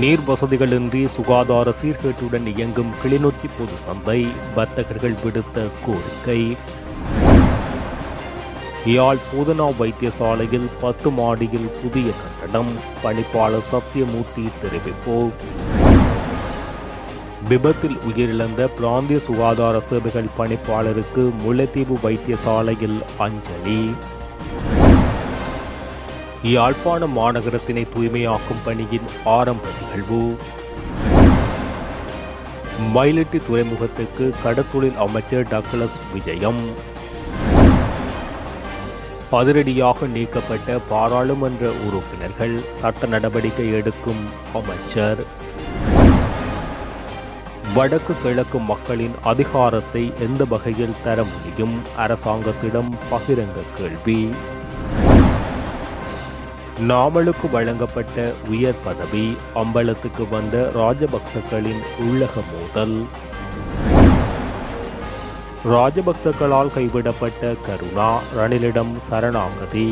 நீர் வசதிகளின்றி சுகாதார சீர்கேட்டுடன் இயங்கும் கிளிநொச்சி பொது சந்தை வர்த்தகர்கள் விடுத்த கோரிக்கை யாழ் பூதனா வைத்தியசாலையில் பத்து மாடியில் புதிய கட்டடம் பணிப்பாளர் சத்தியமூர்த்தி தெரிவிப்பு விபத்தில் உயிரிழந்த பிராந்திய சுகாதார சேவைகள் பணிப்பாளருக்கு முல்லைத்தீவு வைத்தியசாலையில் அஞ்சலி யாழ்ப்பாண மாநகரத்தினை தூய்மையாக்கும் பணியின் ஆரம்ப நிகழ்வு மயிலட்டி துறைமுகத்துக்கு கடத்தொழில் அமைச்சர் டக்ளஸ் விஜயம் அதிரடியாக நீக்கப்பட்ட பாராளுமன்ற உறுப்பினர்கள் சட்ட நடவடிக்கை எடுக்கும் அமைச்சர் வடக்கு கிழக்கு மக்களின் அதிகாரத்தை எந்த வகையில் தர முடியும் அரசாங்கத்திடம் பகிரங்க கேள்வி நாமலுக்கு வழங்கப்பட்ட உயர் பதவி அம்பலத்துக்கு வந்த ராஜபக்சக்களின் உள்ளக மோதல் ராஜபக்சக்களால் கைவிடப்பட்ட கருணா ரணிலிடம் சரணாகதி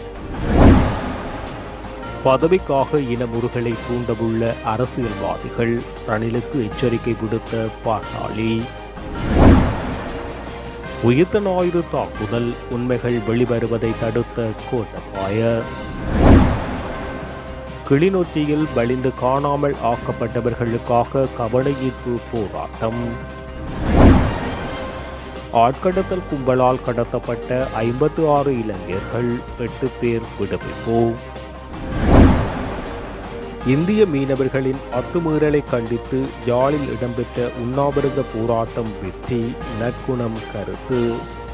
பதவிக்காக இனமுறுகளை தூண்டவுள்ள அரசியல்வாதிகள் ரணிலுக்கு எச்சரிக்கை விடுத்த பாட்டாளி உயிர்த்த ஞாயிறு தாக்குதல் உண்மைகள் வெளிவருவதை தடுத்த கோட்டபாய கிளிநொச்சியில் வலிந்து காணாமல் ஆக்கப்பட்டவர்களுக்காக கவனஈர்ப்பு போராட்டம் ஆட்கடத்தல் கும்பலால் கடத்தப்பட்ட ஐம்பத்து ஆறு இளைஞர்கள் எட்டு பேர் விடுவிப்பு இந்திய மீனவர்களின் அத்துமீறலை கண்டித்து யாழில் இடம்பெற்ற உண்ணாவிரத போராட்டம் வெற்றி நற்குணம் கருத்து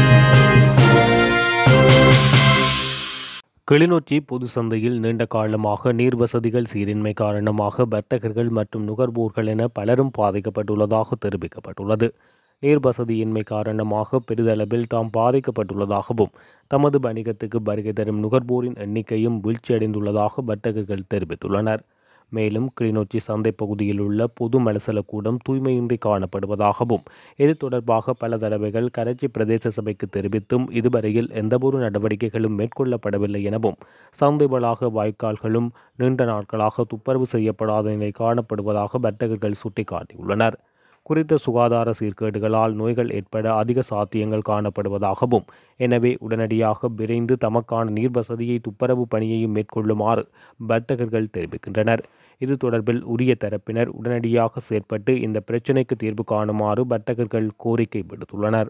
கிளிநொச்சி பொது சந்தையில் நீண்ட காலமாக நீர் வசதிகள் சீரின்மை காரணமாக வர்த்தகர்கள் மற்றும் நுகர்வோர்கள் என பலரும் பாதிக்கப்பட்டுள்ளதாக தெரிவிக்கப்பட்டுள்ளது நீர் வசதியின்மை காரணமாக பெரிதளவில் தாம் பாதிக்கப்பட்டுள்ளதாகவும் தமது வணிகத்துக்கு வருகை தரும் நுகர்வோரின் எண்ணிக்கையும் வீழ்ச்சியடைந்துள்ளதாக வர்த்தகர்கள் தெரிவித்துள்ளனர் மேலும் கிளிநொச்சி சந்தை பகுதியில் உள்ள பொது மலசல கூடம் தூய்மையின்றி காணப்படுவதாகவும் இது தொடர்பாக பல தடவைகள் கரைச்சி பிரதேச சபைக்கு தெரிவித்தும் இதுவரையில் எந்தவொரு நடவடிக்கைகளும் மேற்கொள்ளப்படவில்லை எனவும் சந்தை வளாக வாய்க்கால்களும் நீண்ட நாட்களாக துப்புரவு செய்யப்படாத நிலை காணப்படுவதாக வர்த்தகர்கள் சுட்டிக்காட்டியுள்ளனர் குறித்த சுகாதார சீர்கேடுகளால் நோய்கள் ஏற்பட அதிக சாத்தியங்கள் காணப்படுவதாகவும் எனவே உடனடியாக விரைந்து தமக்கான நீர் வசதியை துப்புரவு பணியையும் மேற்கொள்ளுமாறு வர்த்தகர்கள் தெரிவிக்கின்றனர் இது தொடர்பில் உரிய தரப்பினர் உடனடியாக செயற்பட்டு இந்த பிரச்சினைக்கு தீர்வு காணுமாறு வர்த்தகர்கள் கோரிக்கை விடுத்துள்ளனர்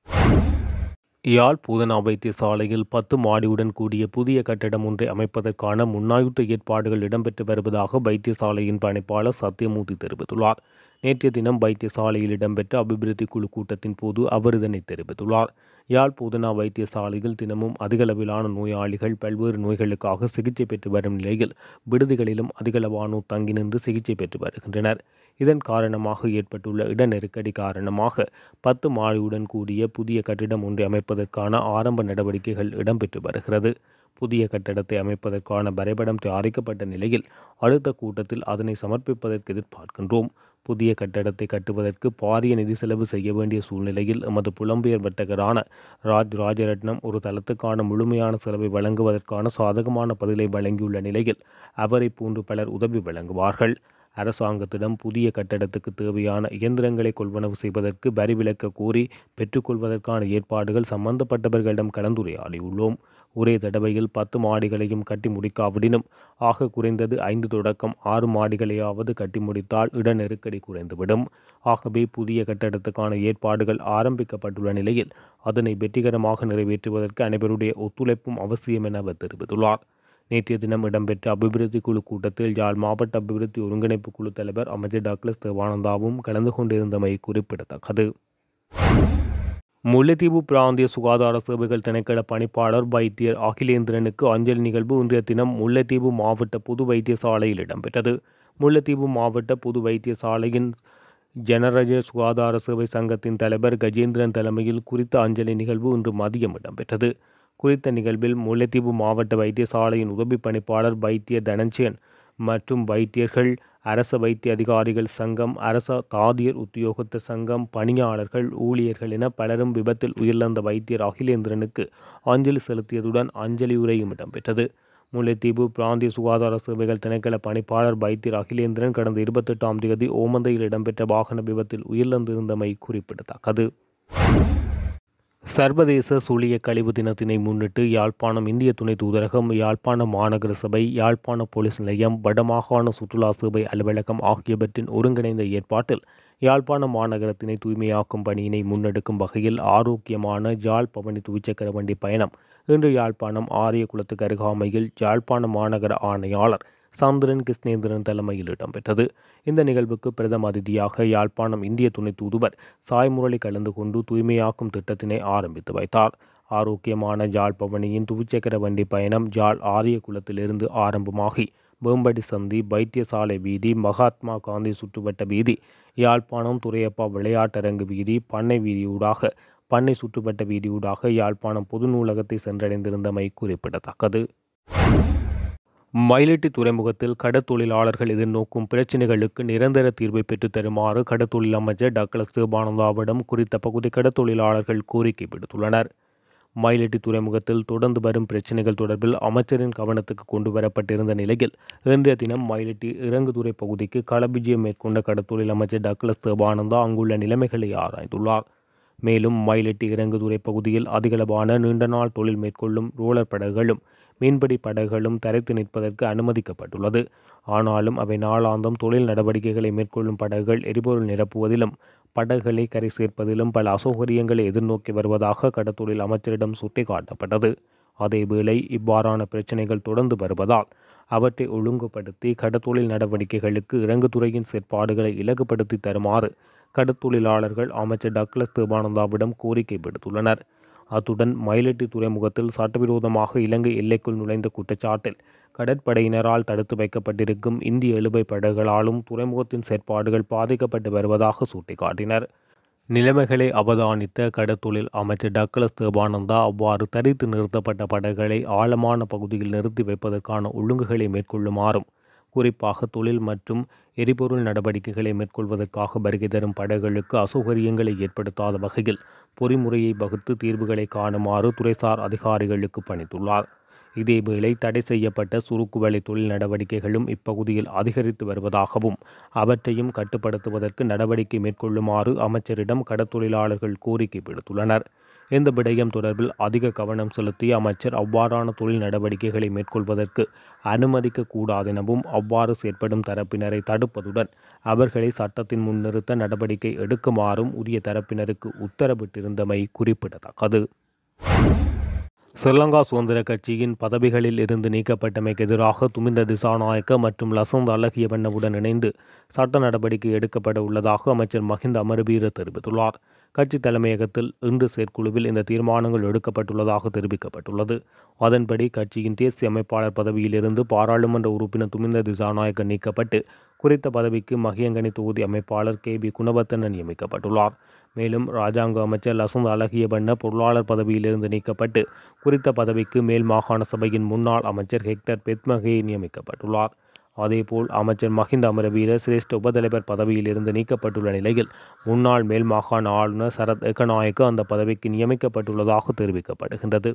யாழ் பூதனா வைத்தியசாலையில் பத்து மாடியுடன் கூடிய புதிய கட்டடம் ஒன்றை அமைப்பதற்கான முன்னாயுத்த ஏற்பாடுகள் இடம்பெற்று வருவதாக வைத்தியசாலையின் பணிப்பாளர் சத்தியமூர்த்தி தெரிவித்துள்ளார் நேற்றைய தினம் வைத்தியசாலையில் இடம்பெற்ற அபிவிருத்தி குழு கூட்டத்தின் போது அவர் இதனை தெரிவித்துள்ளார் யாழ் பூதனா வைத்தியசாலையில் தினமும் அதிகளவிலான நோயாளிகள் பல்வேறு நோய்களுக்காக சிகிச்சை பெற்று வரும் நிலையில் விடுதிகளிலும் அதிகளவானோர் தங்கி நின்று சிகிச்சை பெற்று வருகின்றனர் இதன் காரணமாக ஏற்பட்டுள்ள இட நெருக்கடி காரணமாக பத்து மாடியுடன் கூடிய புதிய கட்டிடம் ஒன்றை அமைப்பதற்கான ஆரம்ப நடவடிக்கைகள் இடம்பெற்று வருகிறது புதிய கட்டடத்தை அமைப்பதற்கான வரைபடம் தயாரிக்கப்பட்ட நிலையில் அடுத்த கூட்டத்தில் அதனை சமர்ப்பிப்பதற்கு எதிர்பார்க்கின்றோம் புதிய கட்டடத்தை கட்டுவதற்கு பாரிய நிதி செலவு செய்ய வேண்டிய சூழ்நிலையில் எமது புலம்பெயர் வர்த்தகரான ராஜ் ராஜரட்னம் ஒரு தளத்துக்கான முழுமையான செலவை வழங்குவதற்கான சாதகமான பதிலை வழங்கியுள்ள நிலையில் அவரை போன்று பலர் உதவி வழங்குவார்கள் அரசாங்கத்திடம் புதிய கட்டடத்துக்கு தேவையான இயந்திரங்களை கொள்வனவு செய்வதற்கு வரி விலக்க கோரி பெற்றுக்கொள்வதற்கான ஏற்பாடுகள் சம்பந்தப்பட்டவர்களிடம் கலந்துரையாடியுள்ளோம் ஒரே தடவையில் பத்து மாடிகளையும் கட்டி முடிக்காவிடினும் ஆக குறைந்தது ஐந்து தொடக்கம் ஆறு மாடிகளையாவது கட்டி முடித்தால் இட நெருக்கடி குறைந்துவிடும் ஆகவே புதிய கட்டடத்துக்கான ஏற்பாடுகள் ஆரம்பிக்கப்பட்டுள்ள நிலையில் அதனை வெற்றிகரமாக நிறைவேற்றுவதற்கு அனைவருடைய ஒத்துழைப்பும் அவசியம் என அவர் தெரிவித்துள்ளார் நேற்றைய தினம் இடம்பெற்ற அபிவிருத்தி குழு கூட்டத்தில் யாழ் மாவட்ட அபிவிருத்தி ஒருங்கிணைப்பு குழு தலைவர் அமைச்சர் டாக்டர் தேவானந்தாவும் கலந்து கொண்டிருந்தமை குறிப்பிடத்தக்கது முல்லைத்தீவு பிராந்திய சுகாதார சேவைகள் திணைக்கள பணிப்பாளர் வைத்தியர் அகிலேந்திரனுக்கு அஞ்சலி நிகழ்வு இன்றைய தினம் முல்லைத்தீவு மாவட்ட பொது வைத்தியசாலையில் இடம்பெற்றது முல்லைத்தீவு மாவட்ட பொது வைத்தியசாலையின் ஜனரஜ சுகாதார சேவை சங்கத்தின் தலைவர் கஜேந்திரன் தலைமையில் குறித்த அஞ்சலி நிகழ்வு இன்று மதியம் இடம்பெற்றது குறித்த நிகழ்வில் முல்லைத்தீவு மாவட்ட வைத்தியசாலையின் உதவி பணிப்பாளர் வைத்தியர் தனஞ்சயன் மற்றும் வைத்தியர்கள் அரச வைத்திய அதிகாரிகள் சங்கம் அரச தாதியர் உத்தியோகத்த சங்கம் பணியாளர்கள் ஊழியர்கள் என பலரும் விபத்தில் உயிரிழந்த வைத்தியர் அகிலேந்திரனுக்கு அஞ்சலி செலுத்தியதுடன் அஞ்சலி உரையும் இடம்பெற்றது முல்லைத்தீவு பிராந்திய சுகாதார சேவைகள் திணைக்கள பணிப்பாளர் வைத்தியர் அகிலேந்திரன் கடந்த இருபத்தெட்டாம் தேதி ஓமந்தையில் இடம்பெற்ற வாகன விபத்தில் உயிரிழந்திருந்தமை குறிப்பிடத்தக்கது சர்வதேச சூழிய கழிவு தினத்தினை முன்னிட்டு யாழ்ப்பாணம் இந்திய துணை தூதரகம் யாழ்ப்பாண மாநகர சபை யாழ்ப்பாண போலீஸ் நிலையம் வடமாகாண சுற்றுலா சேவை அலுவலகம் ஆகியவற்றின் ஒருங்கிணைந்த ஏற்பாட்டில் யாழ்ப்பாண மாநகரத்தினை தூய்மையாக்கும் பணியினை முன்னெடுக்கும் வகையில் ஆரோக்கியமான ஜாழ் பவனி துவிச்சக்கர வண்டி பயணம் இன்று யாழ்ப்பாணம் ஆரியகுளத்துக்கு அருகாமையில் யாழ்ப்பாண மாநகர ஆணையாளர் சந்திரன் கிருஷ்ணேந்திரன் தலைமையில் இடம்பெற்றது இந்த நிகழ்வுக்கு பிரதம அதிதியாக யாழ்ப்பாணம் இந்திய துணை தூதுவர் சாய்முரளி கலந்து கொண்டு தூய்மையாக்கும் திட்டத்தினை ஆரம்பித்து வைத்தார் ஆரோக்கியமான ஜாழ் பவனியின் துவிச்சக்கர வண்டி பயணம் ஜாழ் ஆரியகுளத்திலிருந்து ஆரம்பமாகி வேம்படி சந்தி வைத்தியசாலை வீதி மகாத்மா காந்தி சுற்றுவட்ட வீதி யாழ்ப்பாணம் துறையப்பா விளையாட்டரங்கு வீதி பண்ணை வீதியூடாக பண்ணை சுற்றுவட்ட வீதியூடாக யாழ்ப்பாணம் பொது நூலகத்தை சென்றடைந்திருந்தமை குறிப்பிடத்தக்கது மயிலிட்டி துறைமுகத்தில் கடத்தொழிலாளர்கள் எதிர்நோக்கும் பிரச்சினைகளுக்கு நிரந்தர தீர்வை பெற்றுத் தருமாறு கடத்தொழில் அமைச்சர் டாக்டர் சிவபானந்தாவிடம் குறித்த பகுதி கடத்தொழிலாளர்கள் கோரிக்கை விடுத்துள்ளனர் மயிலிட்டி துறைமுகத்தில் தொடர்ந்து வரும் பிரச்சினைகள் தொடர்பில் அமைச்சரின் கவனத்துக்கு கொண்டு வரப்பட்டிருந்த நிலையில் இன்றைய தினம் மயிலிட்டி இறங்குதுறை பகுதிக்கு களவிஜயம் மேற்கொண்ட கடத்தொழில் அமைச்சர் டாக்டர் சிவபானந்தா அங்குள்ள நிலைமைகளை ஆராய்ந்துள்ளார் மேலும் மயிலிட்டி இறங்குதுறை பகுதியில் அதிகளவான நீண்ட நாள் தொழில் மேற்கொள்ளும் ரோலர் படகுகளும் மீன்பிடி படகுகளும் தரைத்து நிற்பதற்கு அனுமதிக்கப்பட்டுள்ளது ஆனாலும் அவை நாளாந்தம் தொழில் நடவடிக்கைகளை மேற்கொள்ளும் படகுகள் எரிபொருள் நிரப்புவதிலும் படகுகளை கரை சேர்ப்பதிலும் பல அசௌகரியங்களை எதிர்நோக்கி வருவதாக கடத்தொழில் அமைச்சரிடம் சுட்டிக்காட்டப்பட்டது அதேவேளை இவ்வாறான பிரச்சினைகள் தொடர்ந்து வருவதால் அவற்றை ஒழுங்குபடுத்தி கடத்தொழில் நடவடிக்கைகளுக்கு இறங்குதுறையின் செயற்பாடுகளை இலகுபடுத்தி தருமாறு கடத்தொழிலாளர்கள் அமைச்சர் டக்ளஸ் தேவானந்தாவிடம் கோரிக்கை விடுத்துள்ளனர் அத்துடன் மயிலட்டி துறைமுகத்தில் சட்டவிரோதமாக இலங்கை எல்லைக்குள் நுழைந்த குற்றச்சாட்டில் கடற்படையினரால் தடுத்து வைக்கப்பட்டிருக்கும் இந்திய எழுபை படகுகளாலும் துறைமுகத்தின் செயற்பாடுகள் பாதிக்கப்பட்டு வருவதாக சுட்டிக்காட்டினர் நிலைமைகளை அவதானித்த கடத்தொழில் அமைச்சர் டக்ளஸ் தேவானந்தா அவ்வாறு தரித்து நிறுத்தப்பட்ட படகுகளை ஆழமான பகுதியில் நிறுத்தி வைப்பதற்கான ஒழுங்குகளை மேற்கொள்ளுமாறும் குறிப்பாக தொழில் மற்றும் எரிபொருள் நடவடிக்கைகளை மேற்கொள்வதற்காக வருகை தரும் படகுகளுக்கு அசௌகரியங்களை ஏற்படுத்தாத வகையில் பொறிமுறையை வகுத்து தீர்வுகளை காணுமாறு துறைசார் அதிகாரிகளுக்கு பணித்துள்ளார் இதேவேளை தடை செய்யப்பட்ட சுருக்குவலை தொழில் நடவடிக்கைகளும் இப்பகுதியில் அதிகரித்து வருவதாகவும் அவற்றையும் கட்டுப்படுத்துவதற்கு நடவடிக்கை மேற்கொள்ளுமாறு அமைச்சரிடம் கடத்தொழிலாளர்கள் கோரிக்கை விடுத்துள்ளனர் இந்த விடயம் தொடர்பில் அதிக கவனம் செலுத்திய அமைச்சர் அவ்வாறான தொழில் நடவடிக்கைகளை மேற்கொள்வதற்கு அனுமதிக்க கூடாதெனவும் அவ்வாறு செயற்படும் தரப்பினரை தடுப்பதுடன் அவர்களை சட்டத்தின் முன்னிறுத்த நடவடிக்கை எடுக்குமாறும் உரிய தரப்பினருக்கு உத்தரவிட்டிருந்தமை குறிப்பிடத்தக்கது ஸ்ரீலங்கா சுதந்திர கட்சியின் பதவிகளில் இருந்து நீக்கப்பட்டமைக்கு எதிராக துமிந்த திசாநாயக்க மற்றும் லசந்த் அழகியவண்ணவுடன் இணைந்து சட்ட நடவடிக்கை எடுக்கப்பட உள்ளதாக அமைச்சர் மஹிந்த அமரவீர தெரிவித்துள்ளார் கட்சி தலைமையகத்தில் இன்று செயற்குழுவில் இந்த தீர்மானங்கள் எடுக்கப்பட்டுள்ளதாக தெரிவிக்கப்பட்டுள்ளது அதன்படி கட்சியின் தேசிய அமைப்பாளர் பதவியிலிருந்து பாராளுமன்ற உறுப்பினர் துமிந்த திசாநாயக்க நீக்கப்பட்டு குறித்த பதவிக்கு மகியங்கனி தொகுதி அமைப்பாளர் கே பி குணவர்த்தன நியமிக்கப்பட்டுள்ளார் மேலும் ராஜாங்க அமைச்சர் லசந்த் அழகியவண்ண பொருளாளர் பதவியிலிருந்து நீக்கப்பட்டு குறித்த பதவிக்கு மேல் மாகாண சபையின் முன்னாள் அமைச்சர் ஹெக்டர் பெத்மகே நியமிக்கப்பட்டுள்ளார் அதேபோல் அமைச்சர் மஹிந்த அமரவீர சிரேஷ்ட உபதலைவர் பதவியிலிருந்து நீக்கப்பட்டுள்ள நிலையில் முன்னாள் மேல் மாகாண ஆளுநர் சரத் ஏகநாயக்கு அந்த பதவிக்கு நியமிக்கப்பட்டுள்ளதாக தெரிவிக்கப்படுகின்றது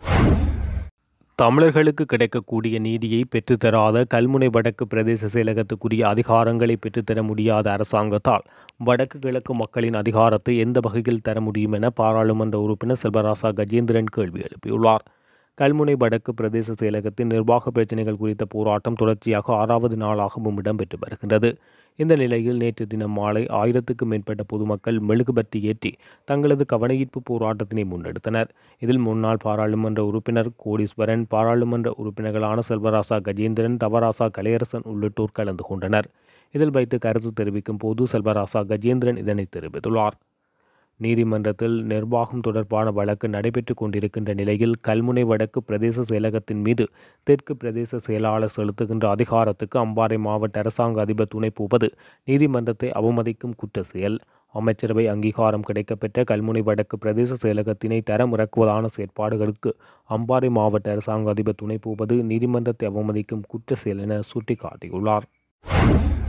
தமிழர்களுக்கு கிடைக்கக்கூடிய நீதியை பெற்றுத்தராத கல்முனை வடக்கு பிரதேச செயலகத்துக்குரிய அதிகாரங்களை பெற்றுத்தர முடியாத அரசாங்கத்தால் வடக்கு கிழக்கு மக்களின் அதிகாரத்தை எந்த வகையில் தர முடியும் என பாராளுமன்ற உறுப்பினர் செல்வராசா கஜேந்திரன் கேள்வி எழுப்பியுள்ளார் கல்முனை வடக்கு பிரதேச செயலகத்தின் நிர்வாக பிரச்சினைகள் குறித்த போராட்டம் தொடர்ச்சியாக ஆறாவது நாளாகவும் இடம்பெற்று வருகின்றது இந்த நிலையில் நேற்று தினம் மாலை ஆயிரத்துக்கும் மேற்பட்ட பொதுமக்கள் மெழுகுபத்தி ஏற்றி தங்களது கவனஈர்ப்பு போராட்டத்தினை முன்னெடுத்தனர் இதில் முன்னாள் பாராளுமன்ற உறுப்பினர் கோடீஸ்வரன் பாராளுமன்ற உறுப்பினர்களான செல்வராசா கஜேந்திரன் தவராசா கலையரசன் உள்ளிட்டோர் கலந்து கொண்டனர் இதில் வைத்து கருத்து தெரிவிக்கும் போது செல்வராசா கஜேந்திரன் இதனை தெரிவித்துள்ளார் நீதிமன்றத்தில் நிர்வாகம் தொடர்பான வழக்கு நடைபெற்று கொண்டிருக்கின்ற நிலையில் கல்முனை வடக்கு பிரதேச செயலகத்தின் மீது தெற்கு பிரதேச செயலாளர் செலுத்துகின்ற அதிகாரத்துக்கு அம்பாறை மாவட்ட அரசாங்க அதிபர் துணை போவது நீதிமன்றத்தை அவமதிக்கும் குற்ற செயல் அமைச்சரவை அங்கீகாரம் கிடைக்கப்பெற்ற கல்முனை வடக்கு பிரதேச செயலகத்தினை தரம் இறக்குவதான செயற்பாடுகளுக்கு அம்பாறை மாவட்ட அரசாங்க அதிபர் துணை போவது நீதிமன்றத்தை அவமதிக்கும் குற்ற செயல் என சுட்டிக்காட்டியுள்ளார்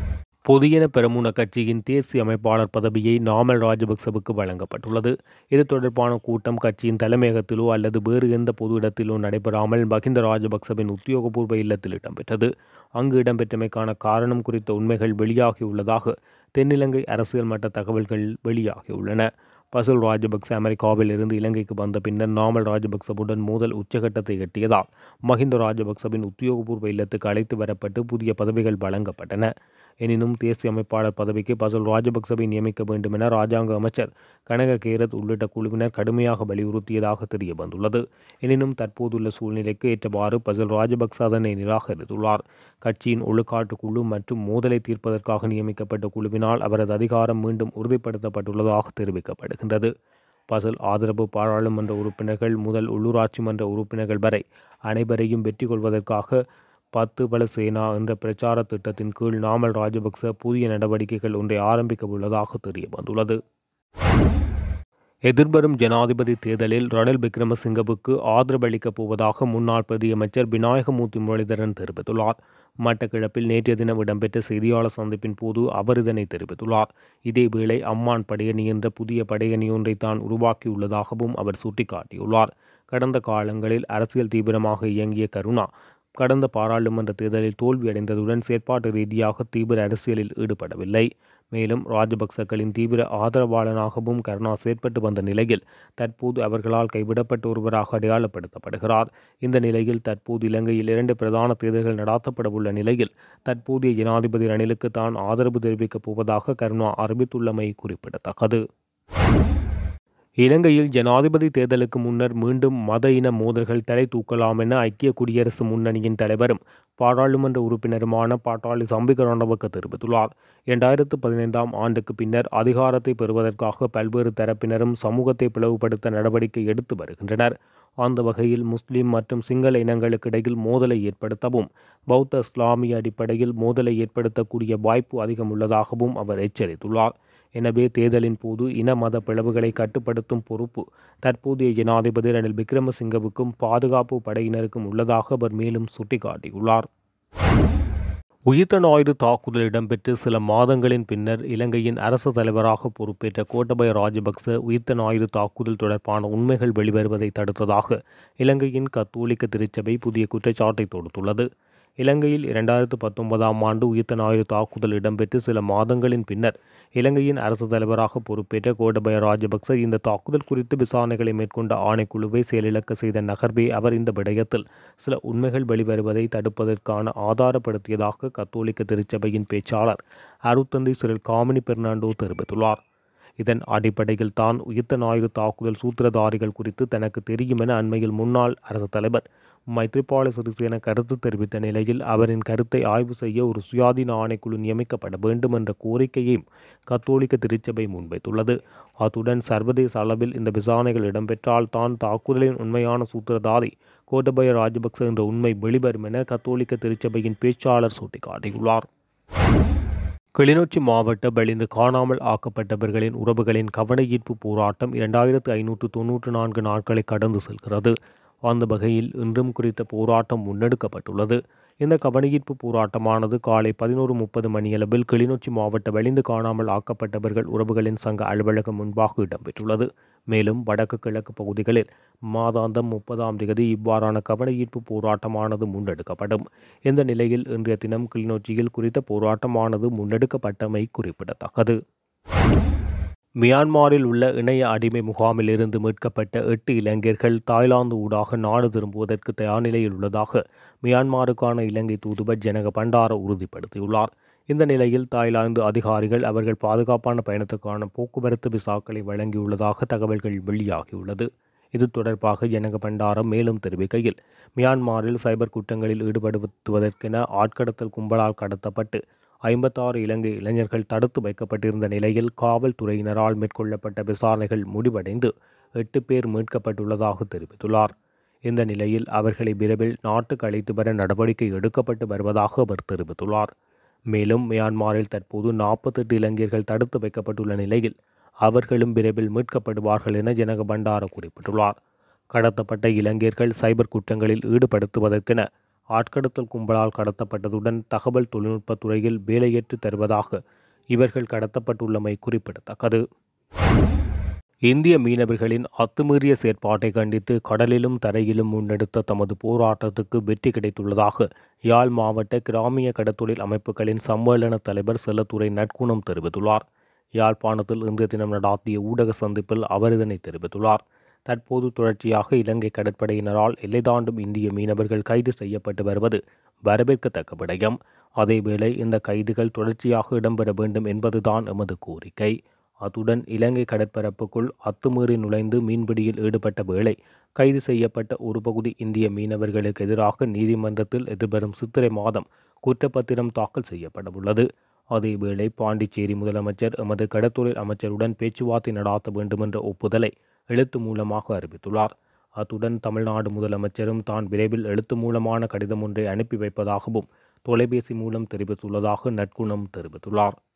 பொதுஜன பெரமுன கட்சியின் தேசிய அமைப்பாளர் பதவியை நாமல் ராஜபக்சவுக்கு வழங்கப்பட்டுள்ளது இது தொடர்பான கூட்டம் கட்சியின் தலைமையகத்திலோ அல்லது வேறு எந்த பொது இடத்திலோ நடைபெறாமல் மகிந்த ராஜபக்சவின் உத்தியோகபூர்வ இல்லத்தில் இடம்பெற்றது அங்கு இடம்பெற்றமைக்கான காரணம் குறித்த உண்மைகள் வெளியாகியுள்ளதாக தென்னிலங்கை அரசியல் மட்ட தகவல்கள் வெளியாகியுள்ளன பசுல் ராஜபக்ச அமெரிக்காவில் இருந்து இலங்கைக்கு வந்த பின்னர் நாமல் ராஜபக்சவுடன் மோதல் உச்சகட்டத்தை எட்டியதால் மஹிந்த ராஜபக்சவின் உத்தியோகபூர்வ இல்லத்துக்கு அழைத்து வரப்பட்டு புதிய பதவிகள் வழங்கப்பட்டன எனினும் தேசிய அமைப்பாளர் பதவிக்கு பசுல் ராஜபக்சவை நியமிக்க வேண்டும் என ராஜாங்க அமைச்சர் கனக கேரத் உள்ளிட்ட குழுவினர் கடுமையாக வலியுறுத்தியதாக தெரிய வந்துள்ளது எனினும் தற்போதுள்ள சூழ்நிலைக்கு ஏற்றவாறு பசுல் ராஜபக்ச அதனை நிராகரித்துள்ளார் கட்சியின் ஒழுக்காட்டு குழு மற்றும் மோதலை தீர்ப்பதற்காக நியமிக்கப்பட்ட குழுவினால் அவரது அதிகாரம் மீண்டும் உறுதிப்படுத்தப்பட்டுள்ளதாக தெரிவிக்கப்படுகின்றது பசல் ஆதரவு பாராளுமன்ற உறுப்பினர்கள் முதல் உள்ளூராட்சி மன்ற உறுப்பினர்கள் வரை அனைவரையும் வெற்றி கொள்வதற்காக பத்து பல சேனா என்ற பிரச்சார திட்டத்தின் கீழ் நாமல் ராஜபக்ச புதிய நடவடிக்கைகள் ஒன்றை ஆரம்பிக்க உள்ளதாக தெரிய வந்துள்ளது எதிர்வரும் ஜனாதிபதி தேர்தலில் ரணில் விக்ரமசிங்கவுக்கு ஆதரவளிக்கப் போவதாக முன்னாள் பிரதியமைச்சர் விநாயகமூர்த்தி முரளிதரன் தெரிவித்துள்ளார் மட்டக்கிழப்பில் நேற்றைய தினம் இடம்பெற்ற செய்தியாளர் சந்திப்பின் போது அவர் இதனை தெரிவித்துள்ளார் இதேவேளை அம்மான் படையணி என்ற புதிய படையணி ஒன்றை தான் உருவாக்கியுள்ளதாகவும் அவர் சுட்டிக்காட்டியுள்ளார் கடந்த காலங்களில் அரசியல் தீவிரமாக இயங்கிய கருணா கடந்த பாராளுமன்ற தேர்தலில் தோல்வியடைந்ததுடன் செயற்பாட்டு ரீதியாக தீவிர அரசியலில் ஈடுபடவில்லை மேலும் ராஜபக்சக்களின் தீவிர ஆதரவாளனாகவும் கருணா செயற்பட்டு வந்த நிலையில் தற்போது அவர்களால் கைவிடப்பட்ட ஒருவராக அடையாளப்படுத்தப்படுகிறார் இந்த நிலையில் தற்போது இலங்கையில் இரண்டு பிரதான தேர்தல்கள் நடாத்தப்படவுள்ள நிலையில் தற்போதைய ஜனாதிபதி ரணிலுக்கு தான் ஆதரவு தெரிவிக்கப் போவதாக கருணா அறிவித்துள்ளமை குறிப்பிடத்தக்கது இலங்கையில் ஜனாதிபதி தேர்தலுக்கு முன்னர் மீண்டும் மத இன மோதல்கள் தலை தூக்கலாம் என ஐக்கிய குடியரசு முன்னணியின் தலைவரும் பாராளுமன்ற உறுப்பினருமான பாட்டாளி சம்பிக ரணவக்க தெரிவித்துள்ளார் இரண்டாயிரத்து பதினைந்தாம் ஆண்டுக்கு பின்னர் அதிகாரத்தை பெறுவதற்காக பல்வேறு தரப்பினரும் சமூகத்தை பிளவுபடுத்த நடவடிக்கை எடுத்து வருகின்றனர் அந்த வகையில் முஸ்லிம் மற்றும் சிங்கள இனங்களுக்கு இடையில் மோதலை ஏற்படுத்தவும் பௌத்த இஸ்லாமிய அடிப்படையில் மோதலை ஏற்படுத்தக்கூடிய வாய்ப்பு அதிகம் உள்ளதாகவும் அவர் எச்சரித்துள்ளார் எனவே தேர்தலின் போது இன மத பிளவுகளை கட்டுப்படுத்தும் பொறுப்பு தற்போதைய ஜனாதிபதி ரணில் விக்ரமசிங்கவுக்கும் பாதுகாப்பு படையினருக்கும் உள்ளதாக அவர் மேலும் சுட்டிக்காட்டியுள்ளார் உயிர்த்த ஞாயிறு தாக்குதல் இடம்பெற்று சில மாதங்களின் பின்னர் இலங்கையின் அரசு தலைவராக பொறுப்பேற்ற கோட்டபய ராஜபக்ச உயிர்த்த ஞாயிறு தாக்குதல் தொடர்பான உண்மைகள் வெளிவருவதை தடுத்ததாக இலங்கையின் கத்தோலிக்க திருச்சபை புதிய குற்றச்சாட்டை தொடுத்துள்ளது இலங்கையில் இரண்டாயிரத்து பத்தொன்பதாம் ஆண்டு உயிர்த்த ஞாயிறு தாக்குதல் இடம்பெற்று சில மாதங்களின் பின்னர் இலங்கையின் அரசு தலைவராக பொறுப்பேற்ற கோடபய ராஜபக்ச இந்த தாக்குதல் குறித்து விசாரணைகளை மேற்கொண்ட ஆணைக்குழுவை செயலிழக்க செய்த நகர்வே அவர் இந்த விடயத்தில் சில உண்மைகள் வெளிவருவதை தடுப்பதற்கான ஆதாரப்படுத்தியதாக கத்தோலிக்க திருச்சபையின் பேச்சாளர் அருத்தந்தை சிறில் காமினி பெர்னாண்டோ தெரிவித்துள்ளார் இதன் அடிப்படையில் தான் உயிர்த்த ஞாயிறு தாக்குதல் சூத்திரதாரிகள் குறித்து தனக்கு தெரியும் என அண்மையில் முன்னாள் அரசு தலைவர் மைத்ரிபால சிறிசேன கருத்து தெரிவித்த நிலையில் அவரின் கருத்தை ஆய்வு செய்ய ஒரு சுயாதீன ஆணைக்குழு நியமிக்கப்பட வேண்டும் என்ற கோரிக்கையையும் கத்தோலிக்க திருச்சபை முன்வைத்துள்ளது அத்துடன் சர்வதேச அளவில் இந்த விசாரணைகள் இடம்பெற்றால் தான் தாக்குதலின் உண்மையான சூத்திரதாரி கோட்டபய ராஜபக்ச என்ற உண்மை வெளிவரும் என கத்தோலிக்க திருச்சபையின் பேச்சாளர் சுட்டிக்காட்டியுள்ளார் கிளிநொச்சி மாவட்ட வெளிந்து காணாமல் ஆக்கப்பட்டவர்களின் உறவுகளின் கவன ஈர்ப்பு போராட்டம் இரண்டாயிரத்து ஐநூற்று தொன்னூற்று நான்கு நாட்களை கடந்து செல்கிறது அந்த வகையில் இன்றும் குறித்த போராட்டம் முன்னெடுக்கப்பட்டுள்ளது இந்த கவனஈர்ப்பு போராட்டமானது காலை பதினோரு முப்பது மணியளவில் கிளிநொச்சி மாவட்ட வெளிந்து காணாமல் ஆக்கப்பட்டவர்கள் உறவுகளின் சங்க அலுவலகம் முன்பாக இடம்பெற்றுள்ளது மேலும் வடக்கு கிழக்கு பகுதிகளில் மாதாந்தம் முப்பதாம் தேதி இவ்வாறான கவனஈர்ப்பு போராட்டமானது முன்னெடுக்கப்படும் இந்த நிலையில் இன்றைய தினம் கிளிநொச்சியில் குறித்த போராட்டமானது முன்னெடுக்கப்பட்டமை குறிப்பிடத்தக்கது மியான்மரில் உள்ள இணைய அடிமை முகாமில் இருந்து மீட்கப்பட்ட எட்டு இளைஞர்கள் தாய்லாந்து ஊடாக நாடு திரும்புவதற்கு தயார் நிலையில் உள்ளதாக மியான்மருக்கான இலங்கை தூதுவர் ஜனக பண்டார உறுதிப்படுத்தியுள்ளார் இந்த நிலையில் தாய்லாந்து அதிகாரிகள் அவர்கள் பாதுகாப்பான பயணத்துக்கான போக்குவரத்து விசாக்களை வழங்கியுள்ளதாக தகவல்கள் வெளியாகியுள்ளது இது தொடர்பாக ஜனக பண்டாரம் மேலும் தெரிவிக்கையில் மியான்மரில் சைபர் குற்றங்களில் ஈடுபடுத்துவதற்கென ஆட்கடத்தல் கும்பலால் கடத்தப்பட்டு ஐம்பத்தாறு இலங்கை இளைஞர்கள் தடுத்து வைக்கப்பட்டிருந்த நிலையில் காவல்துறையினரால் மேற்கொள்ளப்பட்ட விசாரணைகள் முடிவடைந்து எட்டு பேர் மீட்கப்பட்டுள்ளதாக தெரிவித்துள்ளார் இந்த நிலையில் அவர்களை விரைவில் நாட்டுக்கு அழைத்து வர நடவடிக்கை எடுக்கப்பட்டு வருவதாக அவர் தெரிவித்துள்ளார் மேலும் மியான்மரில் தற்போது நாற்பத்தெட்டு இளைஞர்கள் தடுத்து வைக்கப்பட்டுள்ள நிலையில் அவர்களும் விரைவில் மீட்கப்படுவார்கள் என ஜனக பண்டார குறிப்பிட்டுள்ளார் கடத்தப்பட்ட இளைஞர்கள் சைபர் குற்றங்களில் ஈடுபடுத்துவதற்கென ஆட்கடத்தல் கும்பலால் கடத்தப்பட்டதுடன் தகவல் தொழில்நுட்பத் துறையில் வேலையேற்று தருவதாக இவர்கள் கடத்தப்பட்டுள்ளமை குறிப்பிடத்தக்கது இந்திய மீனவர்களின் அத்துமீறிய செயற்பாட்டை கண்டித்து கடலிலும் தரையிலும் முன்னெடுத்த தமது போராட்டத்துக்கு வெற்றி கிடைத்துள்ளதாக யாழ் மாவட்ட கிராமிய கடத்தொழில் அமைப்புகளின் சம்மேளன தலைவர் செல்லத்துறை நட்குணம் தெரிவித்துள்ளார் யாழ்ப்பாணத்தில் இன்றைய தினம் நடாத்திய ஊடக சந்திப்பில் அவர் இதனை தெரிவித்துள்ளார் தற்போது தொடர்ச்சியாக இலங்கை கடற்படையினரால் எல்லை தாண்டும் இந்திய மீனவர்கள் கைது செய்யப்பட்டு வருவது வரவேற்கத்தக்க விடயம் அதேவேளை இந்த கைதுகள் தொடர்ச்சியாக இடம்பெற வேண்டும் என்பதுதான் எமது கோரிக்கை அத்துடன் இலங்கை கடற்பரப்புக்குள் அத்துமீறி நுழைந்து மீன்பிடியில் ஈடுபட்ட வேளை கைது செய்யப்பட்ட ஒரு பகுதி இந்திய மீனவர்களுக்கு எதிராக நீதிமன்றத்தில் எதிர்வரும் சித்திரை மாதம் குற்றப்பத்திரம் தாக்கல் செய்யப்படவுள்ளது அதேவேளை பாண்டிச்சேரி முதலமைச்சர் எமது கடற்தொழில் அமைச்சருடன் பேச்சுவார்த்தை நடாத்த வேண்டுமென்ற ஒப்புதலை எழுத்து மூலமாக அறிவித்துள்ளார் அத்துடன் தமிழ்நாடு முதலமைச்சரும் தான் விரைவில் எழுத்து மூலமான கடிதம் ஒன்றை அனுப்பி வைப்பதாகவும் தொலைபேசி மூலம் தெரிவித்துள்ளதாக நட்குணம் தெரிவித்துள்ளார்